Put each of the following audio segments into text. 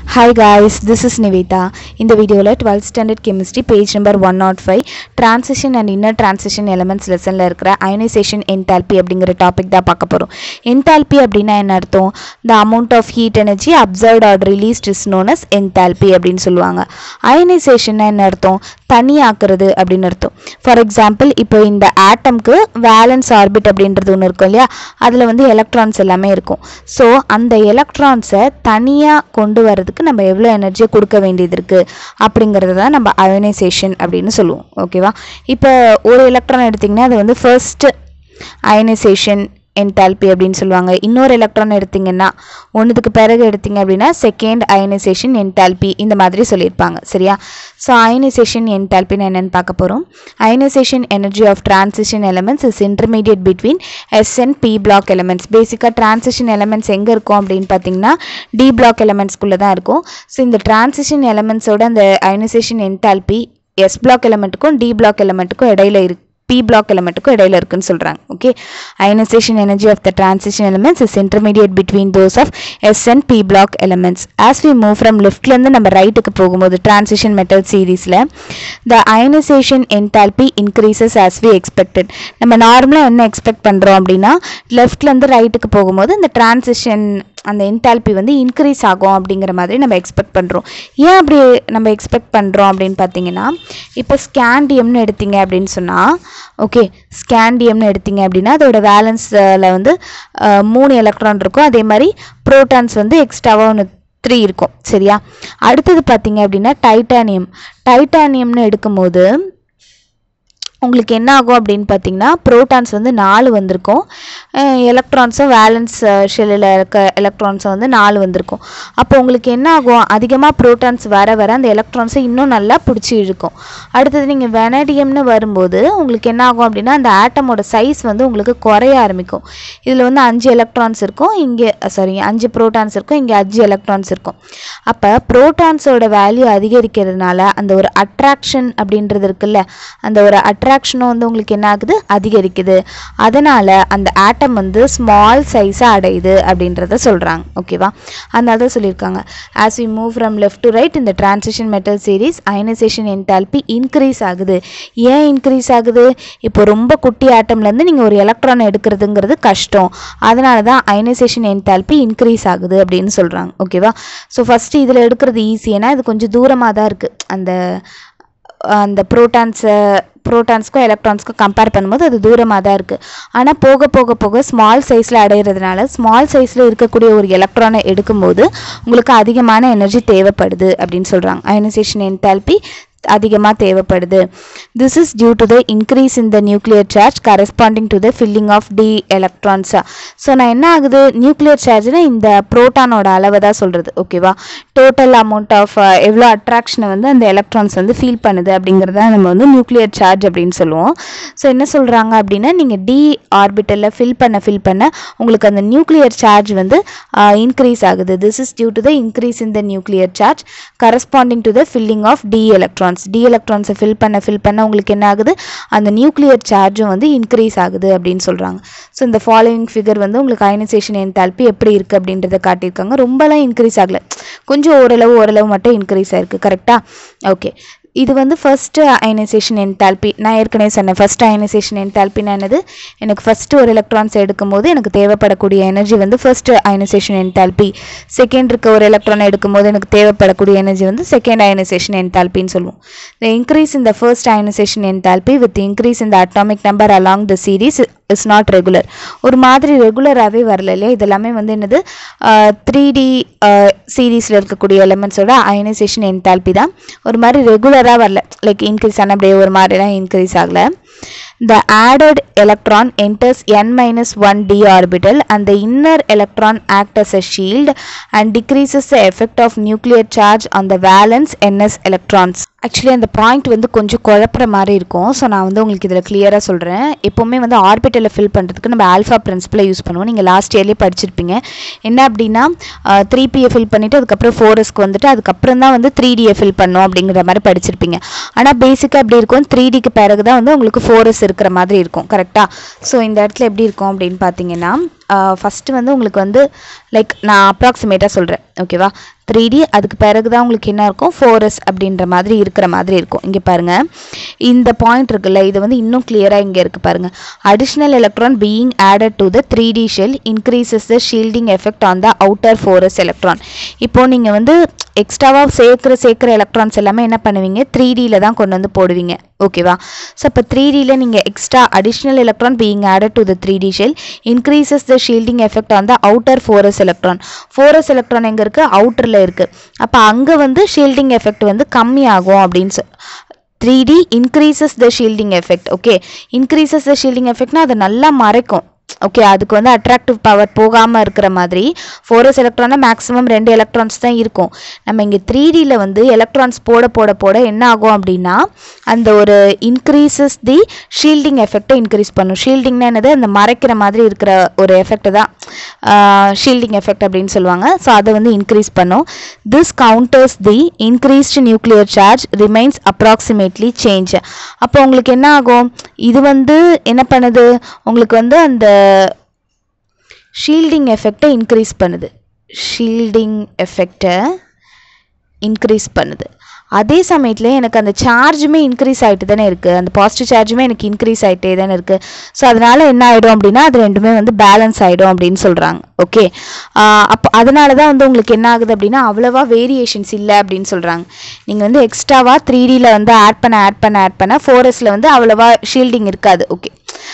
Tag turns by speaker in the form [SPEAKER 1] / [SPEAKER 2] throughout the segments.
[SPEAKER 1] hi guys this is Nivetha இந்த வீடியோவில் twelfth standard chemistry page number one nought five transition and inner transition elements லெசனில் இருக்கிற ionisation enthalpy அப்படிங்கிற topic தான் பார்க்க போகிறோம் என்தால்பி அப்படின்னா என்ன அர்த்தம் the amount of heat energy absorbed or released is known as enthalpy அப்படின்னு சொல்லுவாங்க அயனைசேஷன் என்ன அர்த்தம் தனியாக்குறது அப்படின்னு அர்த்தம் ஃபார் எக்ஸாம்பிள் இப்போ இந்த ஆட்டம்க்கு வேலன்ஸ் ஆர்பிட் அப்படின்றது ஒன்று இருக்கும் இல்லையா அதில் வந்து எலக்ட்ரான்ஸ் எல்லாமே இருக்கும் ஸோ அந்த எலக்ட்ரான்ஸை தனியாக கொண்டு வரதுக்கு நம்ம எவ்வளோ எனர்ஜியை கொடுக்க வேண்டியது இருக்குது அப்படிங்கிறது தான் நம்ம அயனைசேஷன் அப்படின்னு சொல்லுவோம் ஓகேவா இப்போ ஒரு எலக்ட்ரான் எடுத்திங்கன்னா அது வந்து ஃபர்ஸ்ட் அயனைசேஷன் என்தால்பி அப்படின்னு சொல்லுவாங்க இன்னொரு எலக்ட்ரான் எடுத்திங்கன்னா ஒன்றுத்துக்கு பிறகு எடுத்தீங்க அப்படின்னா செகண்ட் அயனைசேஷன் என்தால்பி இந்த மாதிரி சொல்லியிருப்பாங்க சரியா ஸோ அயனைசேஷன் என்தால்பின்னு என்னென்னு பார்க்க போகிறோம் ionisation energy of transition elements is intermediate between s and p block elements பேசிக்காக டிரான்சிஷன் எலமெண்ட்ஸ் எங்கே இருக்கும் அப்படின்னு பார்த்தீங்கன்னா டி பிளாக் எலமெண்ட்ஸ்குள்ளே தான் இருக்கும் ஸோ இந்த டிரான்சிஷன் எலமெண்ட்ஸோட அந்த அயனைசேஷன் என்தால்பி எஸ் பிளாக் எலமெண்ட்டுக்கும் டி பிளாக் எலமெண்ட்டுக்கும் இடையில இருக்கு பி பிளாக் எலமெண்ட்டுக்கும் இடையில இருக்குன்னு சொல்கிறாங்க okay ionisation energy of the transition elements is intermediate between those of s and p block elements as we move from லெஃப்ட்லேருந்து நம்ம ரைட்டுக்கு போகும்போது டிரான்சிஷன் மெத்தட் சீரீஸில் the ionisation enthalpy increases as we expected நம்ம நார்மலாக என்ன எக்ஸ்பெக்ட் பண்ணுறோம் அப்படின்னா லெஃப்ட்லேருந்து ரைட்டுக்கு போகும்போது இந்த டிரான்சிஷன் அந்த என்தால்பி வந்து இன்க்ரீஸ் ஆகும் அப்படிங்கிற மாதிரி நம்ம எக்ஸ்பெக்ட் பண்ணுறோம் ஏன் அப்படி நம்ம எக்ஸ்பெக்ட் பண்ணுறோம் அப்படின்னு பார்த்தீங்கன்னா இப்போ ஸ்கேண்டியம்னு எடுத்தீங்க அப்படின்னு சொன்னால் ஓகே ஸ்கேண்டியம்னு எடுத்தீங்க அப்படின்னா அதோட வேலன்ஸில் வந்து அஹ், மூணு எலக்ட்ரான் இருக்கும் அதே மாதிரி ப்ரோட்டான்ஸ் வந்து எக்ஸ்ட்ராவாக ஒன்று த்ரீ இருக்கும் சரியா அடுத்தது பார்த்தீங்க அப்படின்னா டைட்டானியம் டைட்டானியம்னு எடுக்கும்போது உங்களுக்கு என்ன ஆகும் அப்படின்னு பார்த்தீங்கன்னா ப்ரோட்டான்ஸ் வந்து நாலு வந்திருக்கும் எலக்ட்ரான்ஸும் வேலன்ஸ் ஷெல்லில் இருக்க எலக்ட்ரான்ஸும் வந்து நாலு வந்திருக்கும் அப்போ உங்களுக்கு என்ன ஆகும் அதிகமாக ப்ரோட்டான்ஸ் வர வர அந்த எலக்ட்ரான்ஸை இன்னும் நல்லா பிடிச்சி இழுக்கும் அடுத்தது நீங்கள் வெனடியம்னு வரும்போது உங்களுக்கு என்ன ஆகும் அப்படின்னா அந்த ஆட்டமோட சைஸ் வந்து உங்களுக்கு குறைய ஆரம்பிக்கும் இதில் வந்து அஞ்சு எலக்ட்ரான்ஸ் இருக்கும் இங்கே சாரி அஞ்சு ப்ரோட்டான்ஸ் இருக்கும் இங்கே அஞ்சு எலக்ட்ரான்ஸ் இருக்கும் அப்போ ப்ரோட்டான்ஸோட வேல்யூ அதிகரிக்கிறதுனால அந்த ஒரு அட்ராக்ஷன் அப்படின்றது இருக்குல்ல அந்த ஒரு அட்ராக்ஷனும் வந்து உங்களுக்கு என்ன ஆகுது அதிகரிக்குது அதனால் அந்த ஆட்டம் வந்து ஸ்மால் சைஸை அடையுது அப்படின்றத சொல்கிறாங்க ஓகேவா அதனால தான் சொல்லியிருக்காங்க as we move from left to right இந்த transition metal series ionisation enthalpy increase ஆகுது ஏன் இன்க்ரீஸ் ஆகுது இப்போ ரொம்ப குட்டி ஆட்டம்லேருந்து நீங்கள் ஒரு எலக்ட்ரான் எடுக்கிறதுங்கிறது கஷ்டம் அதனால தான் அயனைசேஷன் என்தால்பி இன்க்ரீஸ் ஆகுது அப்படின்னு சொல்கிறாங்க ஓகேவா ஸோ ஃபஸ்ட்டு இதில் எடுக்கிறது ஈஸி ஏன்னா இது கொஞ்சம் தூரமாக தான் இருக்குது அந்த அந்த ப்ரோட்டான்ஸை ப்ரோட்டான்ஸ்க்கும் எலக்ட்ரான்ஸ்க்கும் கம்பேர் பண்ணும்போது அது தூரமாக தான் இருக்குது ஆனால் போக போக போக ஸ்மால் சைஸில் அடையிறதுனால ஸ்மால் சைஸில் இருக்கக்கூடிய ஒரு எலக்ட்ரானை எடுக்கும்போது உங்களுக்கு அதிகமான எனர்ஜி தேவைப்படுது அப்படின்னு சொல்கிறாங்க அயனைசேஷன் என்தால்பி அதிகமாக தேவைப்படுது this is due to the increase in the nuclear charge corresponding to the filling of d electrons so நான் என்ன ஆகுது நியூக்ளியர் சார்ஜ்னா இந்த ப்ரோட்டானோட அளவை தான் சொல்கிறது ஓகேவா டோட்டல் அமௌண்ட் ஆஃப் எவ்வளோ அட்ராக்ஷனை வந்து அந்த எலக்ட்ரான்ஸ் வந்து ஃபீல் பண்ணுது அப்படிங்கிறத நம்ம வந்து நியூக்ளியர் சார்ஜ் அப்படின்னு சொல்லுவோம் ஸோ என்ன சொல்கிறாங்க அப்படின்னா நீங்கள் டி ஆர்பிட்டலில் ஃபில் பண்ண ஃபில் பண்ண உங்களுக்கு அந்த நியூக்ளியர் சார்ஜ் வந்து இன்க்ரீஸ் ஆகுது this is due to the increase in the nuclear charge corresponding to the filling of d electrons d எலக்ட்ரான்ஸை ஃபில் பண்ண ஃபில் பண்ண உங்களுக்கு என்ன ஆகுது அந்த நியூக்ளியர் சார்ஜும் வந்து இன்க்ரீஸ் ஆகுது அப்படின்னு சொல்கிறாங்க ஸோ இந்த ஃபாலோவிங் ஃபிகர் வந்து உங்களுக்கு அயனைசேஷன் என்தால்பி எப்படி இருக்குது அப்படின்றத காட்டியிருக்காங்க ரொம்பலாம் இன்க்ரீஸ் ஆகலை கொஞ்சம் ஓரளவு ஓரளவு மட்டும் இன்க்ரீஸ் ஆயிருக்கு கரெக்டாக ஓகே இது வந்து ஃபர்ஸ்ட் அயனைசேஷன் என்தால்பி நான் ஏற்கனவே சொன்னேன் ஃபர்ஸ்ட் அயனைசேஷன் என்தால்பின்னா என்னது எனக்கு ஃபர்ஸ்ட் ஒரு எலக்ட்ரான்ஸ் எடுக்கும்போது எனக்கு தேவைப்படக்கூடிய எனர்ஜி வந்து ஃபர்ஸ்ட் அயனைசேஷன் என்தால்பி செகண்ட் இருக்க ஒரு எலக்ட்ரான் எடுக்கும்போது எனக்கு தேவைப்படக்கூடிய எனர்ஜி வந்து செகண்ட் அயனைசேஷன் என்தால்பின்னு சொல்லுவோம் the increase in the first ionization enthalpy with the increase in the atomic number along the series is not regular ஒரு மாதிரி ரெகுலராகவே வரல இல்லையா இதெல்லாமே வந்து என்னது த்ரீ டி சீரீஸில் இருக்கக்கூடிய எலமெண்ட்ஸோட அயனைசேஷன் என்தால்பி தான் ஒரு மாதிரி ரெகுலராக வரல லைக் இன்க்ரீஸ் ஆன அப்படியே ஒரு மாதிரிலாம் இன்க்ரீஸ் ஆகலை the added electron enters n minus 1 d orbital and the inner electron act as a shield and decreases the effect of nuclear charge on the valence ns electrons actually அந்த point வந்து கொஞ்சம் குழப்புற மாதிரி இருக்கும் so நான் வந்து உங்களுக்கு இதில் கிளியராக சொல்கிறேன் எப்போவுமே வந்து ஆர்பிட்டலை ஃபில் பண்ணுறதுக்கு நம்ம ஆல்ஃபா பிரின்சிபலை யூஸ் பண்ணுவோம் நீங்கள் லாஸ்ட் இயர்லேயே படிச்சிருப்பீங்க என்ன அப்படின்னா த்ரீ பியை ஃபில் பண்ணிவிட்டு அதுக்கப்புறம் ஃபோர் எஸ்க்கு வந்துட்டு அதுக்கப்புறம் தான் வந்து த்ரீ டியை ஃபில் பண்ணோம் அப்படிங்கிற மாதிரி படிச்சிருப்பீங்க ஆனால் பேசிக்காக எப்படி இருக்கும் த்ரீ டிக்கு பிறகு தான் வந்து உங்களுக்கு ஃபோர் எஸ் இருக்கிற மாதிரி இருக்கும் கரெக்டாக ஸோ இந்த இடத்துல எப்படி இருக்கும் அப்படின்னு பார்த்தீங்கன்னா ஃபஸ்ட்டு வந்து உங்களுக்கு வந்து லைக் நான் அப்ராக்சிமேட்டாக சொல்கிறேன் ஓகேவா த்ரீ டி அதுக்கு பிறகு தான் உங்களுக்கு என்ன இருக்கும் ஃபோர் எஸ் அப்படின்ற மாதிரி இருக்கிற மாதிரி இருக்கும் இங்கே பாருங்கள் இந்த பாயிண்ட் இருக்குல்ல இது வந்து இன்னும் கிளியராக இங்கே இருக்குது பாருங்கள் additional electron being added to the three d shell increases the shielding effect on the outer four s electron இப்போ நீங்கள் வந்து எக்ஸ்ட்ராவாக சேர்க்குற சேர்க்குற எலக்ட்ரான்ஸ் எல்லாமே என்ன பண்ணுவீங்க த்ரீ டியில் தான் கொண்டு வந்து போடுவீங்க ஓகேவா ஸோ இப்போ த்ரீ டியில் நீங்கள் extra additional electron being added to the three d shell increases the shielding effect on the outer four s electron four s electron எங்கே இருக்குது அவுட்டரில் இருக்குது அப்போ அங்கே வந்து ஷீல்டிங் எஃபெக்ட் வந்து கம்மியாகும் அப்படின்னு சொல் three d increases the shielding effect okay increases the shielding எஃபெக்ட்னா அதை நல்லா மறைக்கும் ஓகே அதுக்கு வந்து அட்ராக்டிவ் பவர் போகாமல் இருக்கிற மாதிரி ஃபோரஸ் எலக்ட்ரானா மேக்ஸிமம் ரெண்டு எலக்ட்ரான்ஸ் தான் இருக்கும் நம்ம இங்கே த்ரீ டியில் வந்து எலக்ட்ரான்ஸ் போட போட போட என்ன ஆகும் அப்படின்னா அந்த ஒரு இன்க்ரீசஸ் தி ஷீல்டிங் எஃபெக்டை இன்க்ரீஸ் பண்ணும் ஷீல்டிங்னா என்னது அந்த மறைக்கிற மாதிரி இருக்கிற ஒரு எஃபெக்ட் தான் ஷீல்டிங் எஃபெக்ட் அப்படின்னு சொல்லுவாங்க ஸோ அதை வந்து இன்க்ரீஸ் பண்ணும் this counters the increased nuclear charge remains approximately change அப்போ உங்களுக்கு என்ன ஆகும் இது வந்து என்ன பண்ணுது உங்களுக்கு வந்து அந்த ஷீல்டிங் எஃபெக்டை இன்க்ரீஸ் பண்ணுது ஷீல்டிங் எஃபெக்டை இன்க்ரீஸ் பண்ணுது அதே சமயத்தில் எனக்கு அந்த சார்ஜுமே இன்க்ரீஸ் ஆகிட்டு தானே இருக்குது அந்த பாசிட்டிவ் சார்ஜுமே எனக்கு இன்க்ரீஸ் ஆகிட்டே தானே இருக்குது ஸோ அதனால் என்ன ஆகிடும் அப்படின்னா அது ரெண்டுமே வந்து பேலன்ஸ் ஆகிடும் அப்படின்னு சொல்கிறாங்க ஓகே அப்போ அதனால தான் வந்து உங்களுக்கு என்ன ஆகுது அப்படின்னா அவ்வளோவா வேரியேஷன்ஸ் இல்லை அப்படின்னு சொல்கிறாங்க நீங்கள் வந்து எக்ஸ்ட்ராவாக த்ரீ டியில் வந்து ஆட் பண்ண ஆட் பண்ண ஆட் பண்ண ஃபோரஸில் வந்து அவ்வளோவா ஷீல்டிங் இருக்காது ஓகே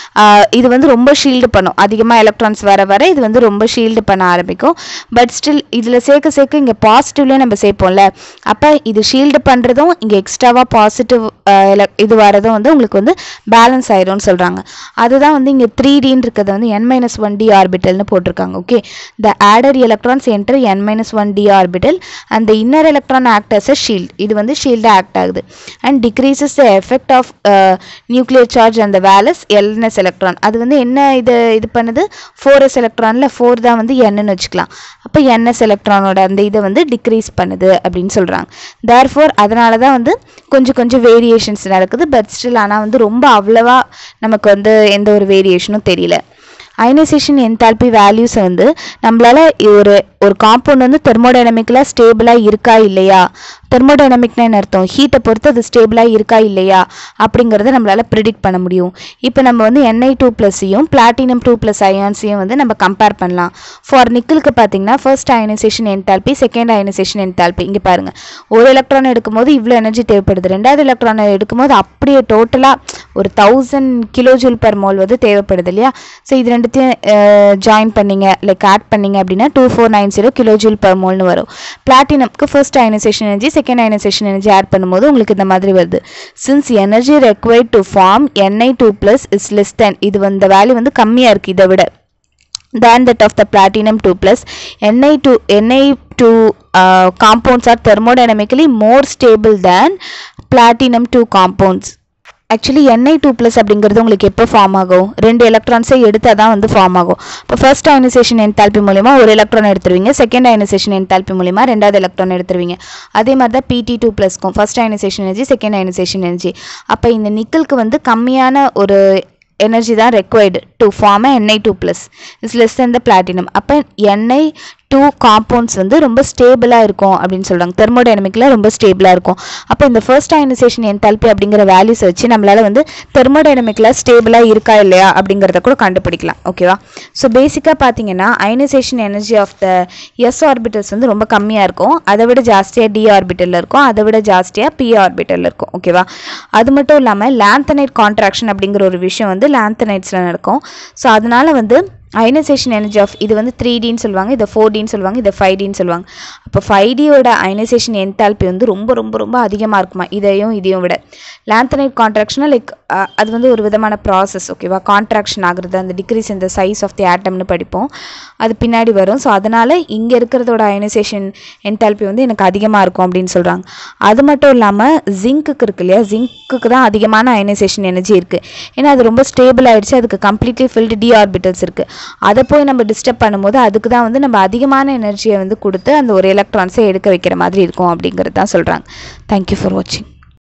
[SPEAKER 1] இது வந்து ரொம்ப ஷீல்டு பண்ணும் அதிகமாக எலக்ட்ரான்ஸ் வர வர இது வந்து ரொம்ப ஷீல்டு பண்ண ஆரம்பிக்கும் பட் ஸ்டில் இதில் சேர்க்க சேர்க்க இங்கே பாசிட்டிவ்லேயே நம்ம சேர்ப்போம்ல அப்போ இது ஷீல்டு பண்ணுறதும் இங்கே எக்ஸ்ட்ராவாக பாசிட்டிவ் இது வரதும் வந்து உங்களுக்கு வந்து பேலன்ஸ் ஆயிரும்னு சொல்கிறாங்க அதுதான் வந்து இங்கே த்ரீ டின்னு இருக்கிறத வந்து என் மைனஸ் ஒன் டி ஆர்பிட்டல்னு போட்டிருக்காங்க okay the added electrons enter n minus one d orbital and the inner electron act as a shield இது வந்து ஷீல்டாக ஆக்ட் ஆகுது and decreases the effect of nuclear charge அந்த வேலஸ் எல்என்எஸ் எலக்ட்ரான் அது வந்து என்ன இது இது பண்ணுது ஃபோர் எஸ் எலக்ட்ரானில் ஃபோர் தான் வந்து என்னன்னு வச்சுக்கலாம் அப்போ என்எஸ் எலக்ட்ரானோட அந்த இதை வந்து டிக்ரீஸ் பண்ணுது அப்படின்னு சொல்கிறாங்க தேர் ஃபோர் அதனால தான் வந்து கொஞ்சம் கொஞ்சம் வேரியேஷன்ஸ் நடக்குது பட் ஸ்டில் ஆனால் வந்து ரொம்ப அவ்வளவா நமக்கு வந்து எந்த ஒரு வேரியேஷனும் தெரியல அயனைசேஷன் என்தால்பி வேல்யூஸ் வந்து நம்மளால ஒரு ஒரு காம்பவுண்ட் வந்து தெர்மோடைனமிக்கலாக ஸ்டேபிளாக இருக்கா இல்லையா தெர்மோடைனமிக்னா என்ன அர்த்தம் ஹீட்டை பொறுத்து அது ஸ்டேபிளாக இருக்கா இல்லையா அப்படிங்கிறத நம்மளால ப்ரிடிக்ட் பண்ண முடியும் இப்போ நம்ம வந்து என்ஐ டூ ப்ளஸையும் பிளாட்டினம் டூ ப்ளஸ் அயான்ஸையும் வந்து நம்ம கம்பேர் பண்ணலாம் ஃபார் நிக்கிளுக்கு பார்த்தீங்கன்னா first ionisation enthalpy second ionisation enthalpy இங்கே பாருங்க ஒரு எலக்ட்ரான் எடுக்கும்போது இவ்வளோ எனர்ஜி தேவைப்படுது ரெண்டாவது எலக்ட்ரான் எடுக்கும்போது அப்படியே டோட்டலாக ஒரு தௌசண்ட் கிலோஜூல் பர் மோல் வந்து தேவைப்படுது இல்லையா ஸோ இது ரெண்டுத்தையும் ஜாயின் பண்ணீங்க லைக் ஆட் பண்ணீங்க அப்படின்னா two four nine zero kilojoule per மோல்னு வரும் பிளாட்டினம்க்கு first ionisation energy second ionisation energy add பண்ணும்போது உங்களுக்கு இந்த மாதிரி வருது since energy required to form NI two plus is less then இது வந்து வேல்யூ வந்து கம்மியாக இருக்குது இதை விட than that of the platinum 2 plus Ni2 Ni2 uh, compounds are thermodynamically more stable than platinum 2 compounds actually NI two plus அப்படிங்கிறது உங்களுக்கு எப்போ ஃபார்ம் ஆகும் ரெண்டு எலக்ட்ரான்ஸை எடுத்தால் தான் வந்து ஃபார்ம் ஆகும் இப்போ ஃபர்ஸ்ட் அயனைசேஷன் என்தால்பி மூலிமா ஒரு எலக்ட்ரான் எடுத்துருவீங்க செகண்ட் அயனைசேஷன் என்தால்பி மூலிமா ரெண்டாவது எலக்ட்ரான் எடுத்துருவீங்க அதே மாதிரி தான் பிடி டூ ப்ளஸ்க்கும் first ionisation energy second ionisation energy அப்போ இந்த நிக்கலுக்கு வந்து கம்மியான ஒரு எனர்ஜி தான் required to form NI two plus is less then the platinum அப்போ என்ஐ டூ காம்பவுண்ட்ஸ் வந்து ரொம்ப ஸ்டேபிளாக இருக்கும் அப்படின்னு சொல்கிறாங்க தெர்மோடைனமிக்கில் ரொம்ப ஸ்டேபிளாக இருக்கும் அப்போ இந்த ஃபர்ஸ்ட் அயனைசேஷன் என்தால்பி அப்படிங்கிற வேல்யூஸ் வச்சு நம்மளால் வந்து தெர்மோடைனமிக்கில் ஸ்டேபிளாக இருக்கா இல்லையா அப்படிங்கிறத கூட கண்டுபிடிக்கலாம் ஓகேவா ஸோ பேசிக்காக பார்த்தீங்கன்னா ionisation energy of the s orbitals வந்து ரொம்ப கம்மியாக இருக்கும் அதை விட ஜாஸ்தியாக டி ஆர்பிட்டலில் இருக்கும் அதை விட ஜாஸ்தியாக பி ஆர்பிட்டலில் இருக்கும் ஓகேவா அது மட்டும் இல்லாமல் லேந்தனைட் கான்ட்ராக்ஷன் அப்படிங்கிற ஒரு விஷயம் வந்து லேந்தனைட்ஸில் நடக்கும் ஸோ அதனால வந்து அயனைசேஷன் எனர்ஜி ஆஃப் இது வந்து த்ரீ டின்னு சொல்லுவாங்க இதை ஃபோர் டின்னு சொல்லுவாங்க இதை ஃபைவ் டின்னு சொல்லுவாங்க அப்போ ஃபைவ் டியோட அயனைசேஷன் என்தால்பி வந்து ரொம்ப ரொம்ப ரொம்ப அதிகமாக இருக்குமா இதையும் இதையும் விட லேந்தனைட் கான்ட்ராக்ஷனாக லைக் அது வந்து ஒரு விதமான ப்ராசஸ் ஓகேவா கான்ட்ராக்ஷன் ஆகுறது அந்த டிக்ரீஸ் இந்த சைஸ் ஆஃப் தி ஆட்டம்னு படிப்போம் அது பின்னாடி வரும் ஸோ அதனால் இங்கே இருக்கிறதோட அயனைசேஷன் என்தால்பி வந்து எனக்கு அதிகமாக இருக்கும் அப்படின்னு சொல்கிறாங்க அது மட்டும் இல்லாமல் ஜிங்க்குக்கு இருக்கு இல்லையா ஜிங்க்குக்கு தான் அதிகமான அயனைசேஷன் எனர்ஜி இருக்குது ஏன்னா அது ரொம்ப ஸ்டேபிள் ஆயிடுச்சு அதுக்கு கம்ப்ளீட்லி ஃபில்டு டி ஆர்பிட்டல்ஸ் இருக்குது அதை போய் நம்ம டிஸ்டர்ப் பண்ணும்போது அதுக்கு தான் வந்து நம்ம அதிகமான எனர்ஜியை வந்து கொடுத்து அந்த ஒரு எலக்ட்ரான்ஸை எடுக்க வைக்கிற மாதிரி இருக்கும் அப்படிங்கிறது தான் சொல்கிறாங்க தேங்க்யூ ஃபார் வாட்சிங்